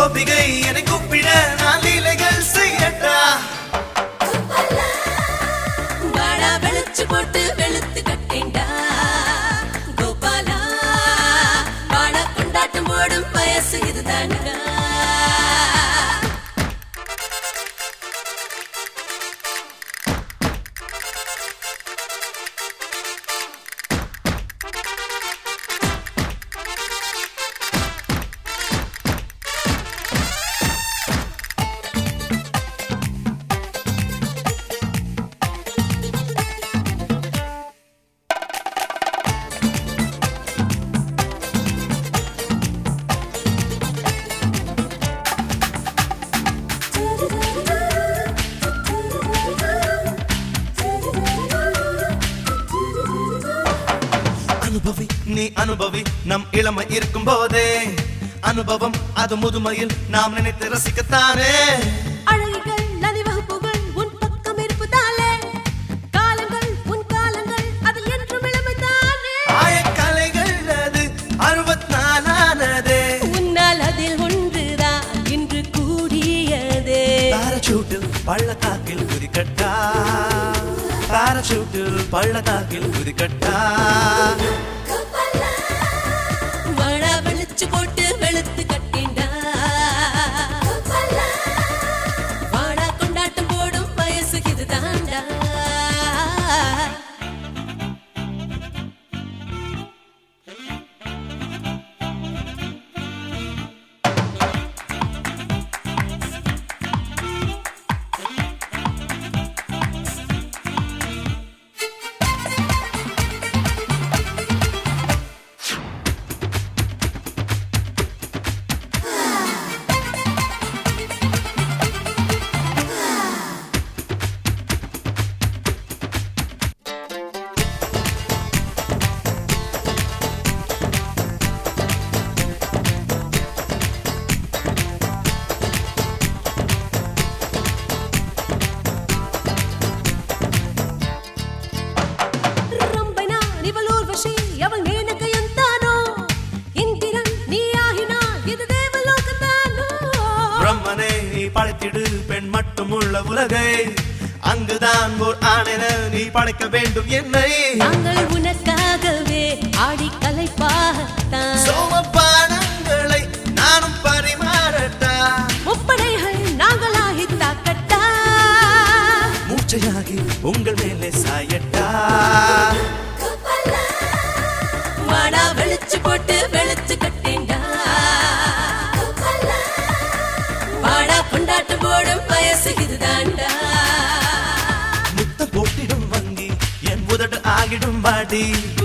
கோபிகை என்னை கூப்பிட நான் லீலைகள் செய்யட்டா வாடா வெளுச்சு போட்டு வெளுத்து கட்டேண்டா கோபாலா வாடா கொண்டாட்டம் போடும் வயசு இதுதான்டா அனுபவி நீ அனுபவி நம் இளமை இருக்கும் போதே அனுபவம் அது முதுமையில் நாம் நினைத்து ரசிக்கத்தானே அழகிகள் நதிவகுப்புகள் உன் பக்கம் இருப்பதாலே காலங்கள் உன் காலங்கள் அதில் என்றும் இளமைதானே ஆயக்கலைகள் அது அறுபத்தி நாலானதே உன்னால் அதில் ஒன்றுதான் இன்று கூடியதே பாரச்சூட்டில் பள்ளத்தாக்கில் குதிக்கட்டா பாரச்சூட்டில் பள்ளத்தாக்கில் குதிக்கட்டா வாடா வெளுச்சு போட்டு வெளுத்து கட்டேண்டா வாடா கொண்டாட்டம் போடும் வயசு இதுதான்டா ರಂಬೈನ ನಿವಲೂರ್ ವಶಿ ಅವள் ಮೇನಕೈಯಂತಾನೋ இந்திரன் நீ ஆகினால் இது தேவலோகத்தானோ பிரம்மனே நீ படைத்திடு பெண் மட்டும் உள்ள உலகை அங்குதான் ஓர் ஆணென நீ படைக்க வேண்டும் என்னை நாங்கள் உனக்காகவே ஆடி கலைப்பாகத்தான் சோமபானங்களை நானும் பரிமாறட்டா முப்படைகள் நாங்களாகி தாக்கட்டா மூச்சையாகி உங்கள் மேலே சாயட்டா வாடா வெளுச்சு போட்டு வெளுத்து கட்டேண்டா வாடா கொண்டாட்டம் போடும் வயசு இதுதான்டா முத்த போட்டிடும் வங்கி என் உதடு ஆகிடும் வாடி